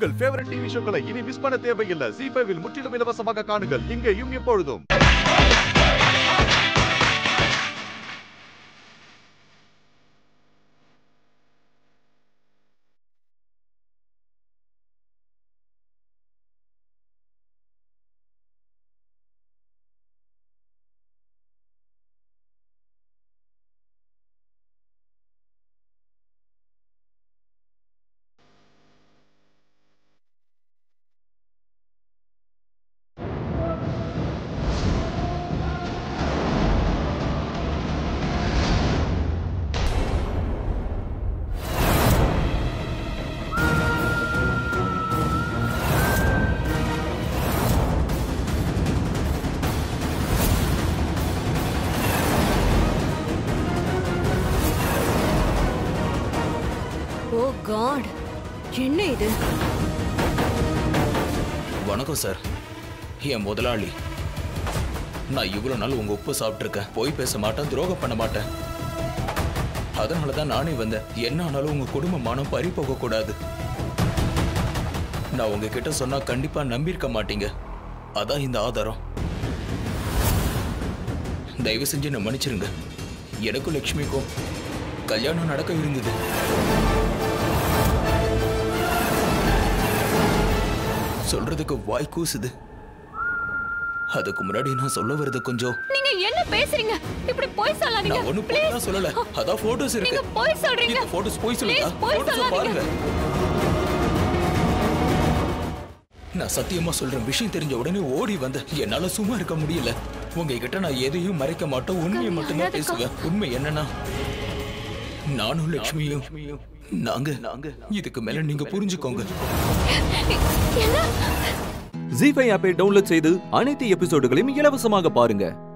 உங்கள் favourite TV ஷோக்களை இனி miss பண்ண தேவையில்லை ஜி ஃபைவில் முற்றிலும் இலவசமாக காணுங்கள் இங்கேயும் எப்பொழுதும் ஓ காட் என்ன இது வணக்கம் சார் என் முதலாளி நான் இவ்வளவு நாள் உங்க உப்பு சாப்பிட்டிருக்கேன் போய் பேச மாட்டேன் துரோகம் பண்ண மாட்டேன் அதனால தான் நானே வந்தேன் என்ன ஆனாலும் உங்க குடும்ப மானம் பறி போக கூடாது நான் உங்ககிட்ட சொன்னா கண்டிப்பா நம்பியிருக்க மாட்டீங்க அதான் இந்த ஆதாரம் தயவு செஞ்சு என்ன மன்னிச்சிருங்க எனக்கும் லட்சுமிக்கும் கல்யாணம் நடக்க இருந்தது சொல்றதுக்கு வாய் கூசுது அதுக்கு முன்னாடி நான் சொல்ல வர்றது கொஞ்சம் நீங்க என்ன பேசுறீங்க இப்படி போய் சொல்லாதீங்க நான் ஒண்ணும் பொய் தான் சொல்லல அதான் போட்டோஸ் இருக்கு நீங்க பொய் சொல்றீங்க. இந்த போட்டோஸ் போய் சொல்லுங்க Please, பொய் போட்டோஸ் சொல்லாதீங்க. பாருங்க நான் சத்தியமா சொல்றேன் விஷயம் தெரிஞ்ச உடனே ஓடி வந்தேன் என்னால சும்மா இருக்க முடியல உங்ககிட்ட நான் எதையும் மறைக்க மாட்டேன் உண்மையை மட்டும்தான் அழாதக்கா. பேசுவேன் உண்மை என்னன்னா நானும் லட்சுமியும் நாங்க நாங்க இதுக்கு மேல நீங்க புரிஞ்சுக்கோங்க என்ன ஜி ஃபைவ் ஆப்பை டவுன்லோட் செய்து அனைத்து எபிசோடுகளையும் இலவசமாக பாருங்க